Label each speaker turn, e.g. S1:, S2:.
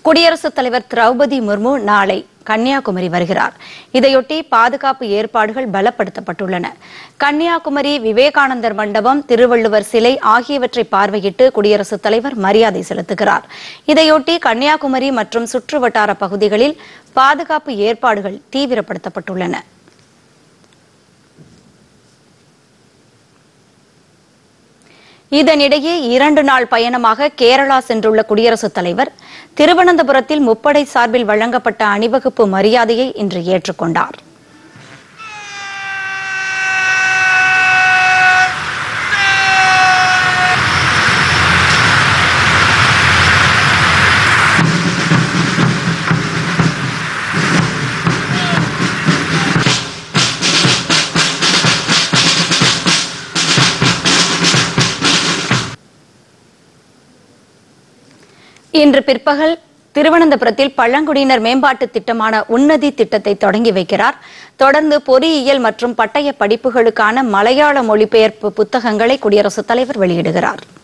S1: குடியரசுத் தலைவர் திரௌபதி முர்மு நாளை கன்னியாகுமரி வருகிறார் இதையொட்டி பாதுகாப்பு ஏற்பாடுகள் பலப்படுத்தப்பட்டுள்ளன கன்னியாகுமரி விவேகானந்தர் மண்டபம் திருவள்ளுவர் சிலை ஆகியவற்றை பார்வையிட்டு குடியரசுத் தலைவர் மரியாதை செலுத்துகிறார் இதையொட்டி கன்னியாகுமரி மற்றும் சுற்றுவட்டார பகுதிகளில் பாதுகாப்பு ஏற்பாடுகள் தீவிரப்படுத்தப்பட்டுள்ளன இதனிடையே இரண்டு நாள் பயணமாக கேரளா சென்றுள்ள குடியரசுத் தலைவர் திருவனந்தபுரத்தில் முப்படை சார்பில் வழங்கப்பட்ட அணிவகுப்பு மரியாதையை இன்று ஏற்றுக்கொண்டார் இன்று பிற்பகல் திருவனந்தபுரத்தில் பழங்குடியினர் மேம்பாட்டு திட்டமான உன்னதி திட்டத்தை தொடங்கி வைக்கிறார் தொடர்ந்து பொறியியல் மற்றும் பட்டய படிப்புகளுக்கான மலையாள மொழிபெயர்ப்பு புத்தகங்களை குடியரசுத் தலைவர் வெளியிடுகிறார்